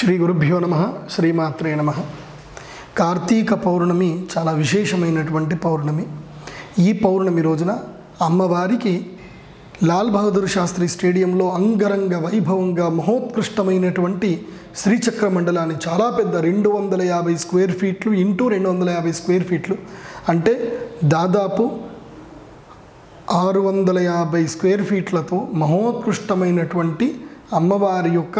శ్రీ గురుభ్యో నమ శ్రీమాత్రే నమ కార్తీక పౌర్ణమి చాలా విశేషమైనటువంటి పౌర్ణమి ఈ పౌర్ణమి రోజున అమ్మవారికి లాల్ బహదూర్ శాస్త్రి స్టేడియంలో అంగరంగ వైభవంగా మహోత్కృష్టమైనటువంటి శ్రీచక్ర మండలాన్ని చాలా పెద్ద రెండు వందల యాభై స్క్వేర్ ఫీట్లు ఇంటూ రెండు వందల యాభై స్క్వేర్ ఫీట్లు అంటే దాదాపు ఆరు వందల యాభై స్క్వేర్ ఫీట్లతో మహోత్కృష్టమైనటువంటి అమ్మవారి యొక్క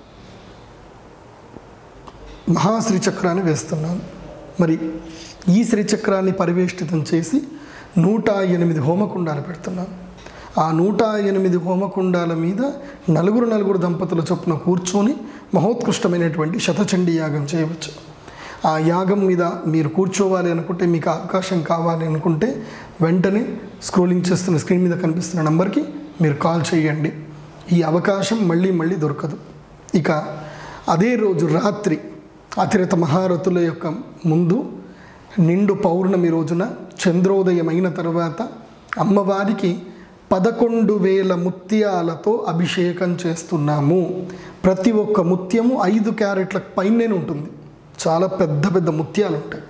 మహాశ్రీచక్రాన్ని వేస్తున్నాను మరి ఈ శ్రీచక్రాన్ని పరివేష్టితం చేసి నూట ఎనిమిది హోమకుండాలు పెడుతున్నాను ఆ నూట ఎనిమిది హోమకుండాల మీద నలుగురు నలుగురు దంపతుల చొప్పున కూర్చొని మహోత్కృష్టమైనటువంటి శతచండీ యాగం చేయవచ్చు ఆ యాగం మీద మీరు కూర్చోవాలి అనుకుంటే మీకు అవకాశం కావాలి అనుకుంటే వెంటనే స్క్రోలింగ్ చేస్తున్న స్క్రీన్ మీద కనిపిస్తున్న నంబర్కి మీరు కాల్ చేయండి ఈ అవకాశం మళ్ళీ మళ్ళీ దొరకదు ఇక అదే రోజు రాత్రి అతిరత మహారథుల యొక్క ముందు నిండు పౌర్ణమి రోజున చంద్రోదయం అయిన తర్వాత అమ్మవారికి పదకొండు వేల ముత్యాలతో అభిషేకం చేస్తున్నాము ప్రతి ఒక్క ముత్యము ఐదు క్యారెట్ల పైనే ఉంటుంది చాలా పెద్ద పెద్ద ముత్యాలు ఉంటాయి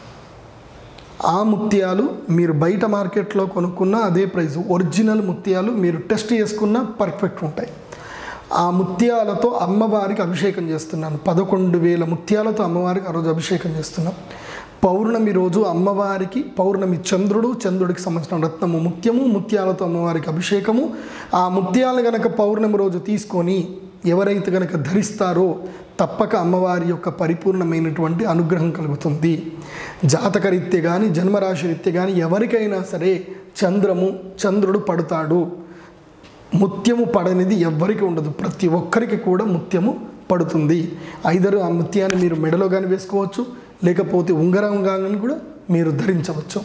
ఆ ముత్యాలు మీరు బయట మార్కెట్లో కొనుక్కున్న అదే ప్రైస్ ఒరిజినల్ ముత్యాలు మీరు టెస్ట్ చేసుకున్న పర్ఫెక్ట్ ఉంటాయి ఆ ముత్యాలతో అమ్మవారికి అభిషేకం చేస్తున్నాను పదకొండు వేల ముత్యాలతో అమ్మవారికి ఆ రోజు అభిషేకం చేస్తున్నాం పౌర్ణమి రోజు అమ్మవారికి పౌర్ణమి చంద్రుడు చంద్రుడికి సంబంధించిన రత్నము ముత్యము ముత్యాలతో అమ్మవారికి అభిషేకము ఆ ముత్యాలు గనక పౌర్ణమి రోజు తీసుకొని ఎవరైతే గనక ధరిస్తారో తప్పక అమ్మవారి యొక్క పరిపూర్ణమైనటువంటి అనుగ్రహం కలుగుతుంది జాతకరీత్య కానీ జన్మరాశి రీత్య కానీ ఎవరికైనా సరే చంద్రము చంద్రుడు పడతాడు ముత్యము పడనిది ఎవ్వరికి ఉండదు ప్రతి ఒక్కరికి కూడా ముత్యము పడుతుంది ఐదరు ఆ ముత్యాన్ని మీరు మెడలో కానీ వేసుకోవచ్చు లేకపోతే ఉంగరం కానీ కూడా మీరు ధరించవచ్చు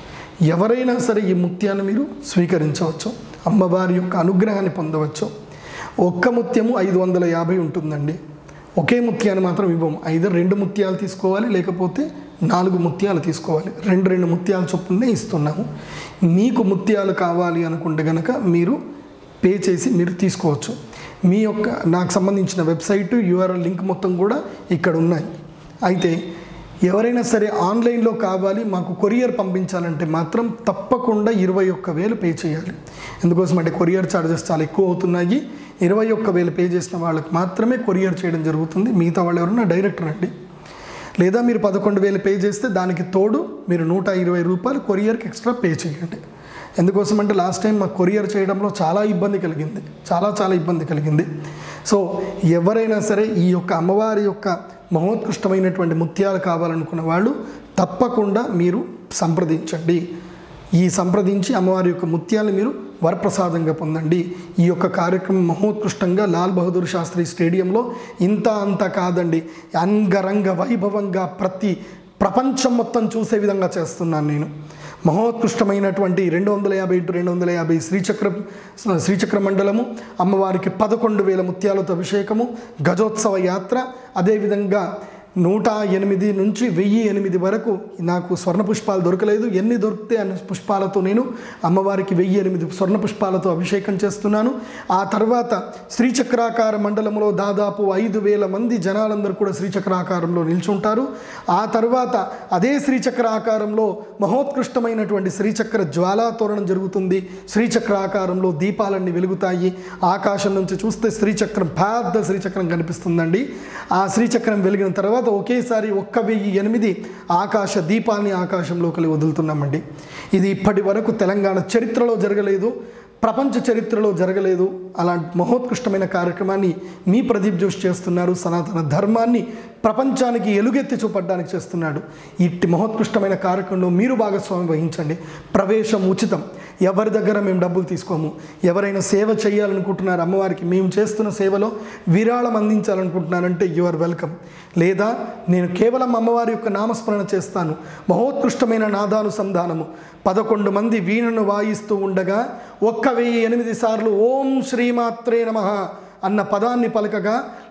ఎవరైనా సరే ఈ ముత్యాన్ని మీరు స్వీకరించవచ్చు అమ్మవారి యొక్క అనుగ్రహాన్ని పొందవచ్చు ఒక్క ముత్యము ఐదు వందల యాభై ఉంటుందండి ఒకే ముత్యాన్ని మాత్రం ఇవ్వము ఐదు రెండు ముత్యాలు తీసుకోవాలి లేకపోతే నాలుగు ముత్యాలు తీసుకోవాలి రెండు రెండు ముత్యాల చొప్పునే ఇస్తున్నాము మీకు ముత్యాలు కావాలి అనుకుంటే కనుక మీరు పే చేసి మీరు తీసుకోవచ్చు మీ యొక్క నాకు సంబంధించిన వెబ్సైట్ యూఆర్ఎల్ లింక్ మొత్తం కూడా ఇక్కడ ఉన్నాయి అయితే ఎవరైనా సరే ఆన్లైన్లో కావాలి మాకు కొరియర్ పంపించాలంటే మాత్రం తప్పకుండా ఇరవై ఒక్క వేలు పే చేయాలి ఎందుకోసం అంటే కొరియర్ ఛార్జెస్ చాలా ఎక్కువ అవుతున్నాయి ఇరవై ఒక్క వేలు పే చేసిన వాళ్ళకి మాత్రమే కొరియర్ చేయడం జరుగుతుంది మిగతా వాళ్ళు ఎవరైనా డైరెక్ట్ రండి లేదా మీరు పదకొండు వేలు పే చేస్తే దానికి తోడు మీరు నూట ఇరవై రూపాయలు కొరియర్కి ఎక్స్ట్రా పే చేయండి ఎందుకోసం అంటే లాస్ట్ టైం మాకు కొరియర్ చేయడంలో చాలా ఇబ్బంది కలిగింది చాలా చాలా ఇబ్బంది కలిగింది సో ఎవరైనా సరే ఈ యొక్క అమ్మవారి యొక్క మహోత్కృష్టమైనటువంటి ముత్యాలు కావాలనుకున్న వాళ్ళు తప్పకుండా మీరు సంప్రదించండి ఈ సంప్రదించి అమ్మవారి యొక్క ముత్యాలను మీరు వరప్రసాదంగా పొందండి ఈ యొక్క కార్యక్రమం మహోత్కృష్టంగా లాల్ బహదూర్ శాస్త్రి స్టేడియంలో ఇంత అంత కాదండి అంగరంగ వైభవంగా ప్రతి ప్రపంచం మొత్తం చూసే విధంగా చేస్తున్నాను నేను మహోత్కృష్టమైనటువంటి రెండు వందల యాభై ఇంటూ రెండు వందల యాభై శ్రీచక్ర శ్రీచక్ర మండలము అమ్మవారికి పదకొండు వేల ముత్యాలతో అభిషేకము గజోత్సవ యాత్ర అదేవిధంగా నూట ఎనిమిది నుంచి వెయ్యి ఎనిమిది వరకు నాకు స్వర్ణ పుష్పాలు దొరకలేదు ఎన్ని దొరికితే అన్ని పుష్పాలతో నేను అమ్మవారికి వెయ్యి ఎనిమిది స్వర్ణ పుష్పాలతో అభిషేకం చేస్తున్నాను ఆ తర్వాత శ్రీచక్రాకార మండలంలో దాదాపు ఐదు వేల మంది జనాలందరూ కూడా శ్రీచక్రాకారంలో నిల్చుంటారు ఆ తర్వాత అదే శ్రీచక్రాకారంలో మహోత్కృష్టమైనటువంటి శ్రీచక్ర జ్వాలా తోరణం జరుగుతుంది శ్రీచక్రాకారంలో దీపాలన్నీ వెలుగుతాయి ఆకాశం నుంచి చూస్తే శ్రీచక్రం పెద్ద శ్రీచక్రం కనిపిస్తుందండి ఆ శ్రీచక్రం వెలిగిన తర్వాత ఒకేసారి ఒక్క వెయ్యి ఎనిమిది ఆకాశ దీపాన్ని ఆకాశంలోకి వదులుతున్నామండి ఇది ఇప్పటి వరకు తెలంగాణ చరిత్రలో జరగలేదు ప్రపంచ చరిత్రలో జరగలేదు అలాంటి మహోత్కృష్టమైన కార్యక్రమాన్ని మీ ప్రదీప్ జోష్ చేస్తున్నారు సనాతన ధర్మాన్ని ప్రపంచానికి ఎలుగెత్తి చూపడానికి చేస్తున్నాడు ఇట్టి మహోత్కృష్టమైన కార్యక్రమంలో మీరు భాగస్వామ్యం వహించండి ప్రవేశం ఉచితం ఎవరి దగ్గర మేము డబ్బులు తీసుకోము ఎవరైనా సేవ చేయాలనుకుంటున్నారు అమ్మవారికి మేము చేస్తున్న సేవలో విరాళం అందించాలనుకుంటున్నారంటే యు ఆర్ వెల్కమ్ లేదా నేను కేవలం అమ్మవారి యొక్క నామస్మరణ చేస్తాను మహోత్కృష్టమైన నాదానుసంధానము పదకొండు మంది వీణను వాయిస్తూ ఉండగా ఒక్క వెయ్యి ఎనిమిది సార్లు ఓం శ్రీమాత్రే నమ అన్న పదాన్ని పలకగా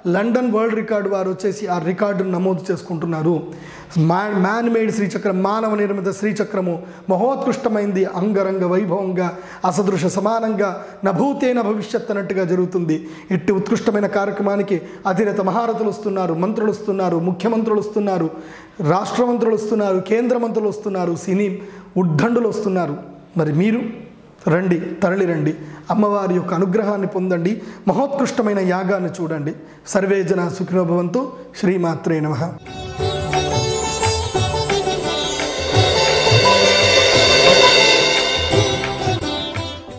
లండన్ వరల్డ్ రికార్డు వారు వచ్చేసి ఆ రికార్డును నమోదు చేసుకుంటున్నారు మ్యాన్ మ్యాన్ మేడ్ శ్రీచక్రం మానవ నిర్మిత శ్రీచక్రము మహోత్కృష్టమైంది అంగరంగ వైభవంగా అసదృశ సమానంగా నభూతేన భవిష్యత్ అన్నట్టుగా జరుగుతుంది ఎట్టి ఉత్కృష్టమైన కార్యక్రమానికి అధిరత మహారథులు వస్తున్నారు మంత్రులు వస్తున్నారు ముఖ్యమంత్రులు వస్తున్నారు రాష్ట్ర మంత్రులు వస్తున్నారు కేంద్ర మంత్రులు వస్తున్నారు సినీ ఉద్దండులు వస్తున్నారు మరి మీరు రండి తరలి రండి అమ్మవారి యొక్క అనుగ్రహాన్ని పొందండి మహోత్కృష్టమైన యాగాన్ని చూడండి సర్వేజన సుఖినోభవంతో శ్రీమాత్రే నమః